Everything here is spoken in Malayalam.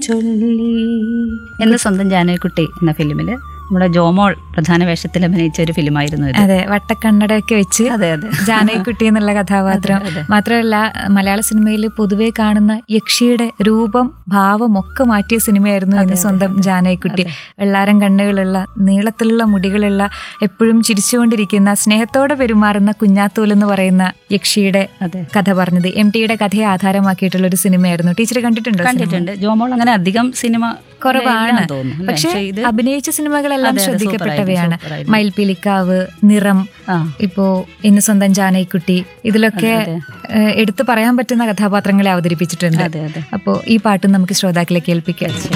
ചൊല്ലി എന്ന് സ്വന്തം ജാനകുട്ടി എന്ന ഫിലിമില് നമ്മുടെ ജോമോൾ പ്രധാന വേഷത്തിൽ അഭിനയിച്ച ഒരു ഫിലിമായിരുന്നു ഇത് അതെ വട്ടക്കണ്ണടയൊക്കെ വെച്ച് അതെ അതെ ജാനകിക്കുട്ടി എന്നുള്ള കഥാപാത്രം അതെ, അതെ. മാത്രമല്ല മലയാള സിനിമയിൽ പൊതുവെ കാണുന്ന യക്ഷിയുടെ രൂപം ഭാവം ഒക്കെ മാറ്റിയ സിനിമയായിരുന്നു ഇന്ന് സ്വന്തം ജാനകിക്കുട്ടി വെള്ളാരം കണ്ണുകളുള്ള നീളത്തിലുള്ള മുടികളുള്ള എപ്പോഴും ചിരിച്ചുകൊണ്ടിരിക്കുന്ന സ്നേഹത്തോടെ പെരുമാറുന്ന കുഞ്ഞാത്തൂൽ എന്ന് പറയുന്ന യക്ഷിയുടെ അതെ കഥ പറഞ്ഞത് എം ടിയുടെ കഥയെ ആധാരമാക്കിയിട്ടുള്ള ഒരു സിനിമയായിരുന്നു ടീച്ചർ കണ്ടിട്ടുണ്ടോ സിനിമ? കണ്ടിട്ടുണ്ട് ജോമോൾ അങ്ങനെ അധികം സിനിമ കുറവാണ് ഇല്ലാന്ന് തോന്നുന്നു അല്ലേ? പക്ഷെ ഇത് അഭിനയിച്ച സിനിമകളെല്ലാം അതെ, അതെ, ശ്രദ്ധിക്കപ്പെട്ടവയാണ് സൂപ്പറായിരുന്നു, സൂപ്പറായിരുന്നു. മയിൽപ്പിലിക്കാവ് നിറം ആ ഇപ്പോ ഇന്ന് സ്വന്തം ജാനൈക്കുട്ടി ഇതിലൊക്കെ അതെ, ഏഹ്, എടുത്തു പറയാൻ പറ്റുന്ന കഥാപാത്രങ്ങളെ അവതരിപ്പിച്ചിട്ടുണ്ട് അതെ അതെ അപ്പോൾ ഈ പാട്ടും നമുക്ക് ശ്രോതാക്കളെ കേൾപ്പിക്കാം